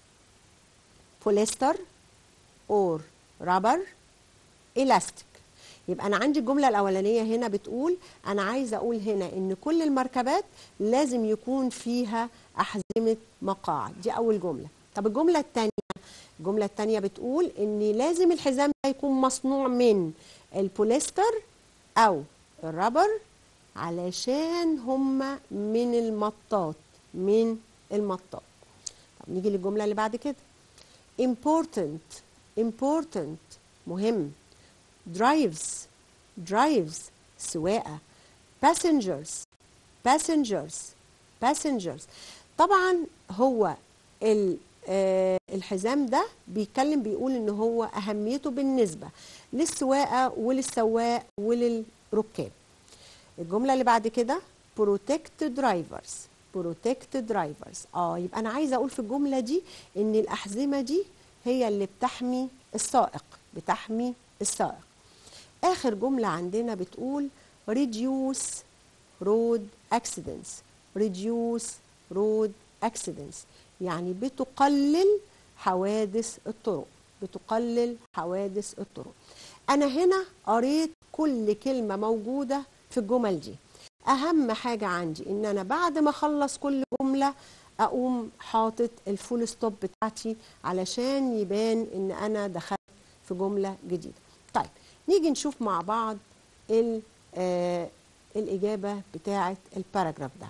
polyester or rubber elastic يبقى انا عندي الجمله الاولانيه هنا بتقول انا عايزه اقول هنا ان كل المركبات لازم يكون فيها احزمه مقاعد دي اول جمله طب الجمله الثانيه الجمله الثانيه بتقول ان لازم الحزام ده يكون مصنوع من البوليستر او الرابر علشان هما من المطاط من المطاط طب نيجي للجمله اللي بعد كده important important مهم drives drives سواقة passengers passengers passengers طبعا هو ال آه الحزام ده بيتكلم بيقول ان هو اهميته بالنسبة للسواقة وللسواق وللركاب الجملة اللي بعد كده protect drivers protect drivers اه يبقى انا عايزة اقول في الجملة دي ان الاحزمة دي هي اللي بتحمي السائق بتحمي السائق آخر جملة عندنا بتقول reduce road accidents reduce road accidents يعني بتقلل حوادث الطرق بتقلل حوادث الطرق أنا هنا قريت كل كلمة موجودة في الجمل دي أهم حاجة عندي إن أنا بعد ما أخلص كل جملة أقوم حاطط الفول ستوب بتاعتي علشان يبان إن أنا دخلت في جملة جديدة طيب نيجي نشوف مع بعض ال آه الإجابة بتاعة الباراجراف ده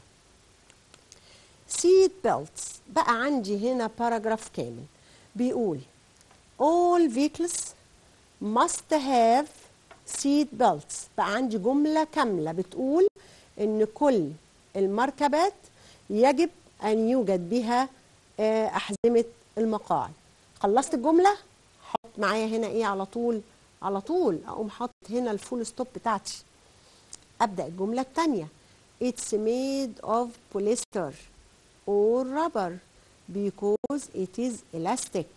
seat belts بقى عندي هنا باراجراف كامل بيقول all vehicles must have seat belts بقى عندي جملة كاملة بتقول إن كل المركبات يجب أن يوجد بها آه أحزمة المقاعد خلصت الجملة حط معايا هنا إيه على طول على طول اقوم حاطط هنا الفول ستوب بتاعتي ابدا الجمله الثانيه it's made of polyester or rubber because it is elastic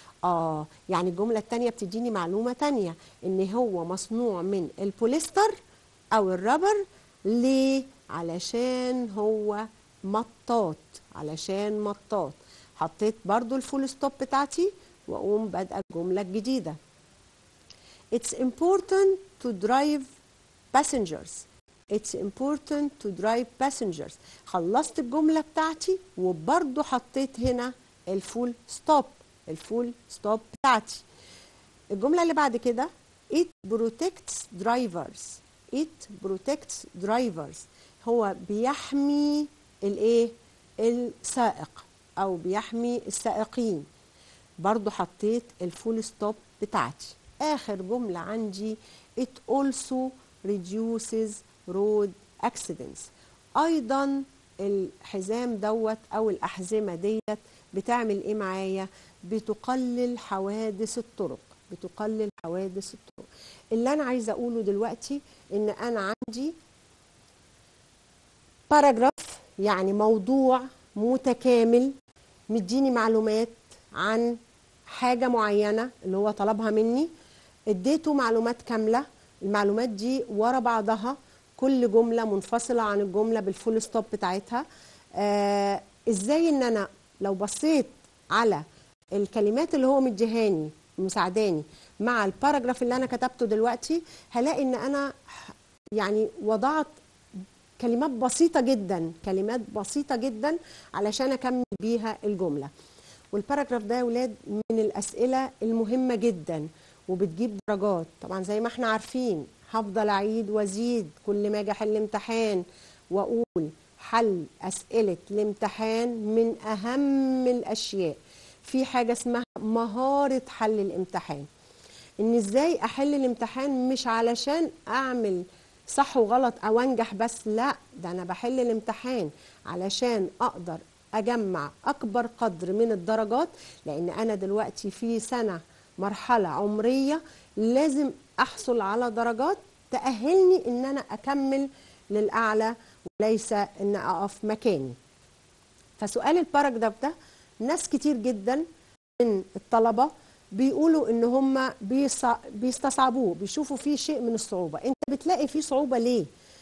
اه يعني الجمله الثانيه بتديني معلومه ثانيه ان هو مصنوع من البوليستر او الرابر ليه علشان هو مطاط علشان مطاط حطيت برضو الفول ستوب بتاعتي واقوم بادئه الجمله الجديده It's important to drive passengers It's important to drive passengers خلصت الجملة بتاعتي وبرضو حطيت هنا الفول ستوب الفول ستوب بتاعتي الجملة اللي بعد كده It protects drivers It protects drivers هو بيحمي الايه السائق او بيحمي السائقين برضو حطيت الفول ستوب بتاعتي اخر جملة عندي it also reduces road accidents ايضا الحزام دوت او الاحزمة ديت بتعمل ايه معايا بتقلل حوادث الطرق بتقلل حوادث الطرق اللي انا عايزه اقوله دلوقتي ان انا عندي باراجراف يعني موضوع متكامل مديني معلومات عن حاجة معينة اللي هو طلبها مني اديته معلومات كاملة المعلومات دي ورا بعضها كل جملة منفصلة عن الجملة بالفول ستوب بتاعتها آه ازاي ان انا لو بصيت على الكلمات اللي هو مديهاني مساعداني مع الباراجراف اللي انا كتبته دلوقتي هلاقي ان انا يعني وضعت كلمات بسيطة جدا كلمات بسيطة جدا علشان أكمل بيها الجملة والباراجراف ده يا ولاد من الأسئلة المهمة جدا وبتجيب درجات طبعا زي ما احنا عارفين هفضل أعيد وأزيد كل ما أجي أحل امتحان وأقول حل أسئلة الامتحان من أهم الأشياء في حاجة اسمها مهارة حل الامتحان إن إزاي أحل الامتحان مش علشان أعمل صح وغلط او انجح بس لا ده انا بحل الامتحان علشان اقدر اجمع اكبر قدر من الدرجات لان انا دلوقتي في سنه مرحله عمريه لازم احصل على درجات تاهلني ان انا اكمل للاعلى وليس ان اقف مكاني فسؤال الباراجراف ده ناس كتير جدا من الطلبه بيقولوا ان هم بيستصعبوه بيشوفوا فيه شيء من الصعوبه انت بتلاقي فيه صعوبه ليه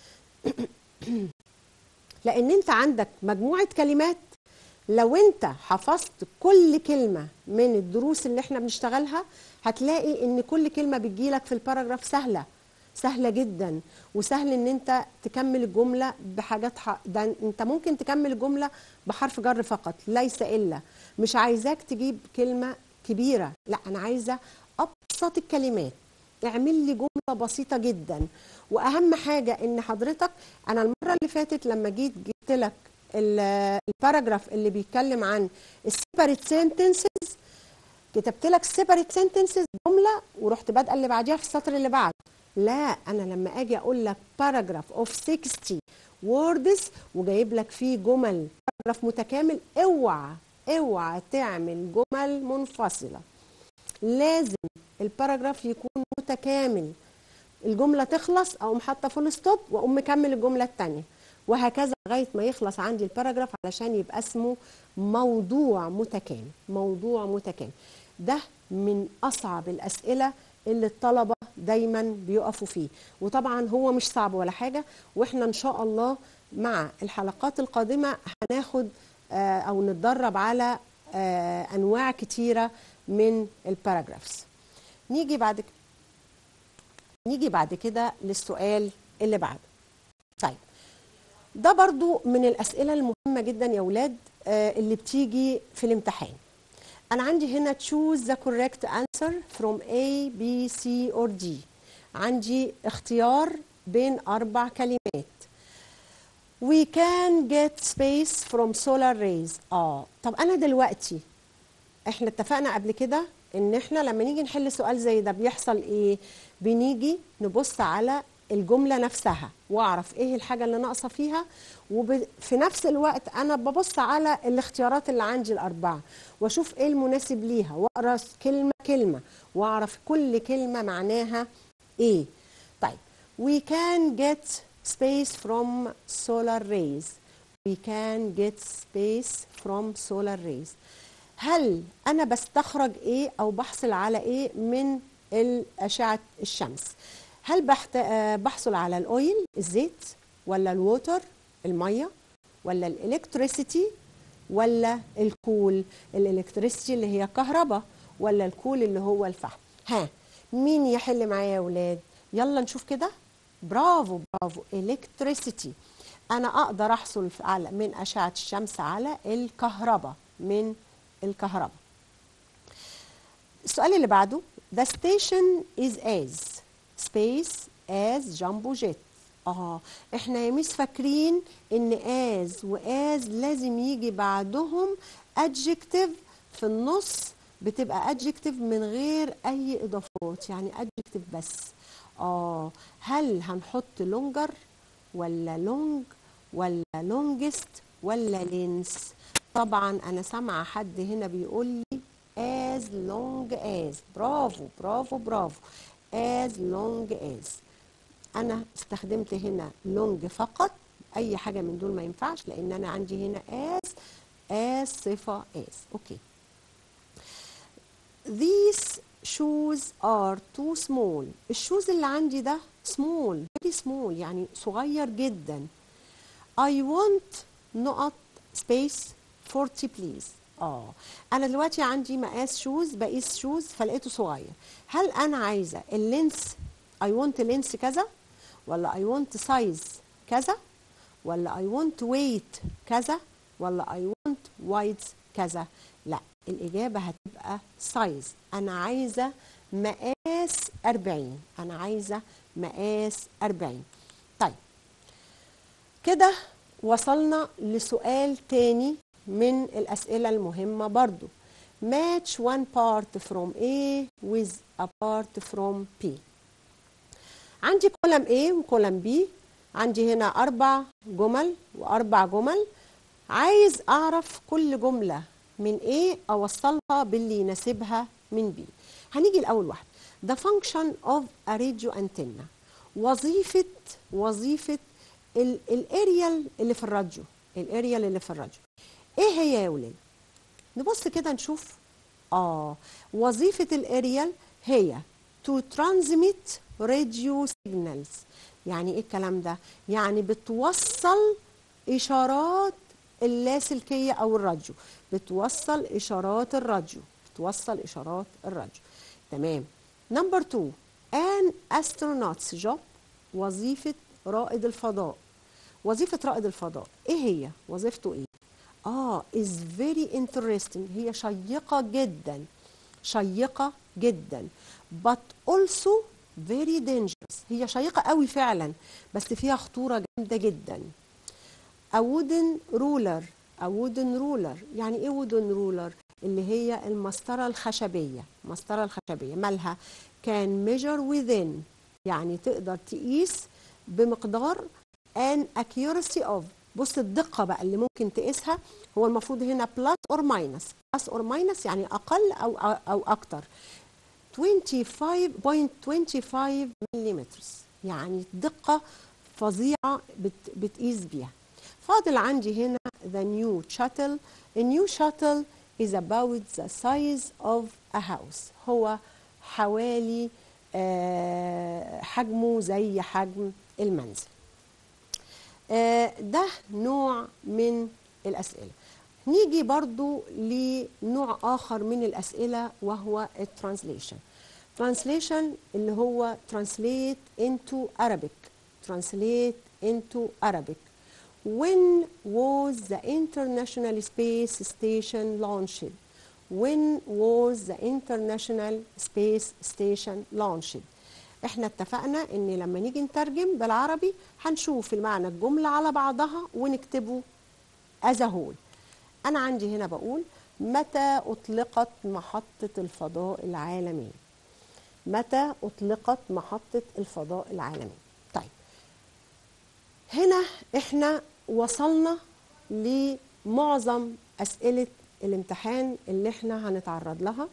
لان انت عندك مجموعه كلمات لو انت حفظت كل كلمه من الدروس اللي احنا بنشتغلها هتلاقي ان كل كلمه بتجيلك في الباراجراف سهله سهله جدا وسهل ان انت تكمل الجمله بحاجات ح... ده انت ممكن تكمل الجمله بحرف جر فقط ليس الا مش عايزاك تجيب كلمه كبيره لا انا عايزه ابسط الكلمات اعمل لي جمله بسيطه جدا واهم حاجه ان حضرتك انا المره اللي فاتت لما جيت جبت لك الباراجراف اللي بيتكلم عن السيبريت سنتنسز كتبت لك سيبريت سنتنسز جمله ورحت بادئه اللي بعديها في السطر اللي بعده لا انا لما اجي اقول لك باراجراف اوف 60 ووردز وجايب لك فيه جمل باراجراف متكامل اوعى اوعى تعمل جمل منفصله لازم الباراجراف يكون متكامل الجمله تخلص اقوم حاطه فول ستوب واقوم مكمل الجمله الثانيه وهكذا لغايه ما يخلص عندي الباراجراف علشان يبقى اسمه موضوع متكامل موضوع متكامل ده من اصعب الاسئله اللي الطلبه دايما بيقفوا فيه وطبعا هو مش صعب ولا حاجه واحنا ان شاء الله مع الحلقات القادمه هناخد او نتدرب على انواع كتيره من الباراجرافز نيجي بعد ك... نيجي بعد كده للسؤال اللي بعده طيب ده برضو من الاسئله المهمه جدا يا ولاد اللي بتيجي في الامتحان انا عندي هنا choose the correct answer from A B C or D عندي اختيار بين اربع كلمات We can get space from solar rays. اه طب انا دلوقتي احنا اتفقنا قبل كده ان احنا لما نيجي نحل سؤال زي ده بيحصل ايه؟ بنيجي نبص على الجملة نفسها واعرف ايه الحاجة اللي ناقصة فيها وفي نفس الوقت انا ببص على الاختيارات اللي عندي الاربعة واشوف ايه المناسب ليها واقرا كلمة كلمة واعرف كل كلمة معناها ايه. طيب we can get space from solar rays we can get space from solar rays هل انا بستخرج ايه او بحصل على ايه من اشعه الشمس هل بحت... آه، بحصل على الاويل الزيت ولا الووتر الميه ولا الالكتريسيتي ولا الكول الالكتريسيتي اللي هي الكهرباء ولا الكول اللي هو الفحم ها مين يحل معايا يا اولاد يلا نشوف كده برافو برافو الكتريسيتي انا اقدر احصل على من اشعه الشمس على الكهرباء من الكهرباء السؤال اللي بعده the station is as space as jumbo jet اه احنا يا ميس فاكرين ان as واز لازم يجي بعدهم adjective في النص بتبقى adjective من غير اي اضافات يعني adjective بس اه هل هنحط longer ولا long ولا longest ولا lens طبعا انا سامعه حد هنا بيقول لي as long as برافو برافو برافو as long as انا استخدمت هنا long فقط اي حاجه من دول ما ينفعش لان انا عندي هنا as as صفه as اوكي these shoes are too small الشوز اللي عندي ده small very small يعني صغير جدا I want نقط space 40 please اه انا دلوقتي عندي مقاس شوز بقيس شوز فلقيته صغير هل انا عايزه اللينس I want لينس كذا ولا I want size كذا ولا I want weight كذا ولا I want width كذا لا الإجابة هتبقى size أنا عايزة مقاس 40 أنا عايزة مقاس 40 طيب كده وصلنا لسؤال تاني من الأسئلة المهمة برضو match one part from A with a part from P عندي كولم A وكولم B عندي هنا أربع جمل وأربع جمل عايز أعرف كل جملة من A أوصلها باللي يناسبها من B هنيجي الأول واحد The function of a radio antenna وظيفة وظيفة الاريال اللي في الراديو الاريال اللي في الراديو ايه هي يا ولاد نبص كده نشوف اه وظيفة الاريال هي to transmit radio signals يعني ايه الكلام ده يعني بتوصل اشارات اللاسلكيه او الراديو بتوصل اشارات الراديو بتوصل اشارات الراديو تمام نمبر 2 ان astronauts job وظيفه رائد الفضاء وظيفه رائد الفضاء ايه هي وظيفته ايه اه is very interesting هي شيقه جدا شيقه جدا but also very dangerous هي شيقه قوي فعلا بس فيها خطوره جامده جدا a wooden ruler a wooden ruler يعني ايه wooden ruler اللي هي المسطرة الخشبية المسطرة الخشبية مالها كان measure within يعني تقدر تقيس بمقدار an accuracy of بص الدقة بقى اللي ممكن تقيسها هو المفروض هنا plus or minus plus or minus يعني أقل أو أو أكتر 25.25 ملم يعني دقة فظيعة بت بتقيس بيها فاضل عندي هنا the new shuttle a new shuttle is about the size of a house هو حوالي آه حجمه زي حجم المنزل آه ده نوع من الأسئلة نيجي برضو لنوع آخر من الأسئلة وهو الترانسليشن translation اللي هو translate into Arabic translate into Arabic when was the International Space Station launched when was the International Space Station launched احنا اتفقنا ان لما نيجي نترجم بالعربي هنشوف المعنى الجملة على بعضها ونكتبه as a whole انا عندي هنا بقول متى اطلقت محطة الفضاء العالمية متى اطلقت محطة الفضاء العالمية طيب هنا احنا وصلنا لمعظم أسئلة الامتحان اللي احنا هنتعرض لها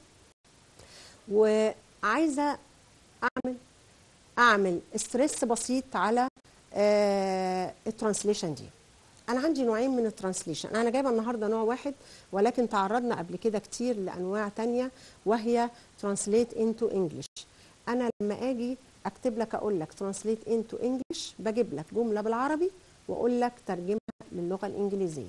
وعايزة أعمل أعمل ستريس بسيط على آه الترانسليشن دي أنا عندي نوعين من الترانسليشن أنا جايبة النهاردة نوع واحد ولكن تعرضنا قبل كده كتير لأنواع تانية وهي ترانسليت انتو انجلش أنا لما أجي اكتب لك اقول لك ترانسليت انتو انجلش بجيب لك جمله بالعربي واقول لك ترجمها للغه الانجليزيه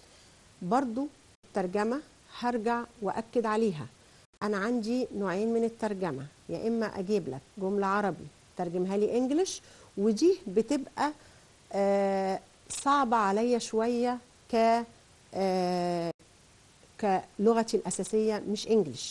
برضو الترجمه هرجع واكد عليها انا عندي نوعين من الترجمه يا اما اجيب لك جمله عربي ترجمها لي انجلش ودي بتبقى آه صعبه عليا شويه ك آه كلغتي الاساسيه مش انجلش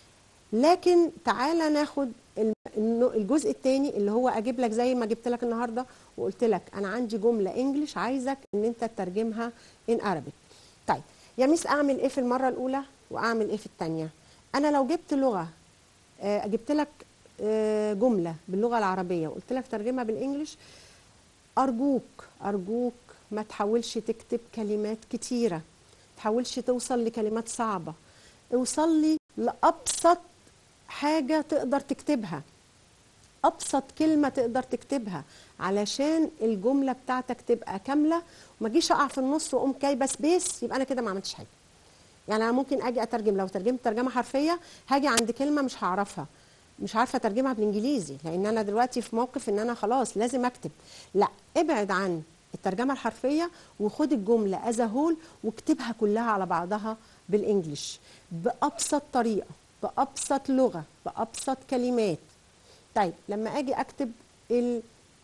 لكن تعالى ناخد الم- النو- الجزء الثاني اللي هو اجيب لك زي ما جبت لك النهارده وقلت لك انا عندي جمله انجلش عايزك ان انت تترجمها ان Arabic طيب يا ميس اعمل ايه في المره الاولى واعمل ايه في الثانيه انا لو جبت لغه آه، جبت لك آه، جمله باللغه العربيه وقلت لك ترجمها بالانجلش ارجوك ارجوك ما تحاولش تكتب كلمات كتيره ما تحاولش توصل لكلمات صعبه اوصل لي لابسط حاجه تقدر تكتبها ابسط كلمه تقدر تكتبها علشان الجمله بتاعتك تبقى كامله وما اجيش اقع في النص واقوم جايبه سبيس يبقى انا كده ما عملتش حاجه يعني انا ممكن اجي اترجم لو ترجمت ترجمه حرفيه هاجي عند كلمه مش هعرفها مش عارفه اترجمها بالانجليزي لان انا دلوقتي في موقف ان انا خلاص لازم اكتب لا ابعد عن الترجمه الحرفيه وخد الجمله از هول واكتبها كلها على بعضها بالانجلش بابسط طريقه بابسط لغه بابسط كلمات طيب لما اجي اكتب ال-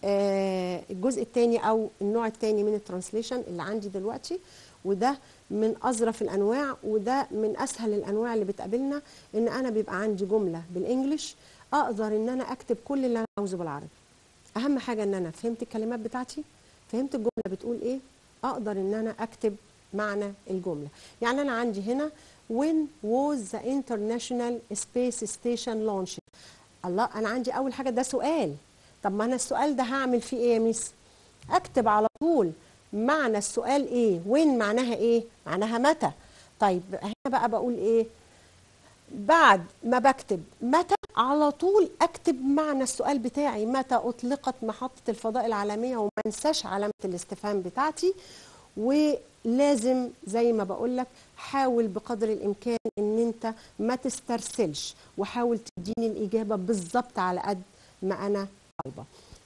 آه، الجزء الثاني او النوع الثاني من الترانسليشن اللي عندي دلوقتي وده من اظرف الانواع وده من اسهل الانواع اللي بتقابلنا ان انا بيبقى عندي جمله بالانجلش اقدر ان انا اكتب كل اللي انا عاوزه بالعربي اهم حاجه ان انا فهمت الكلمات بتاعتي فهمت الجمله بتقول ايه اقدر ان انا اكتب معنى الجمله يعني انا عندي هنا when was the international space station launched الله انا عندي اول حاجه ده سؤال طب ما انا السؤال ده هعمل فيه ايه يا ميس اكتب على طول معنى السؤال ايه وين معناها ايه معناها متى طيب هنا بقى بقول ايه بعد ما بكتب متى على طول اكتب معنى السؤال بتاعي متى اطلقت محطه الفضاء العالميه وما انساش علامه الاستفهام بتاعتي ولازم زي ما بقول لك حاول بقدر الامكان ان انت ما تسترسلش وحاول تديني الاجابه بالظبط على قد ما انا طالبه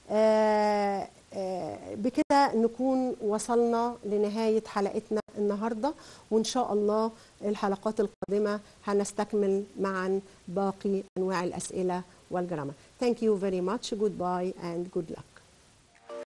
آه آه بكده نكون وصلنا لنهايه حلقتنا النهارده وان شاء الله الحلقات القادمه هنستكمل معا باقي انواع الاسئله والجرامر. Thank you very much. Goodbye and good luck.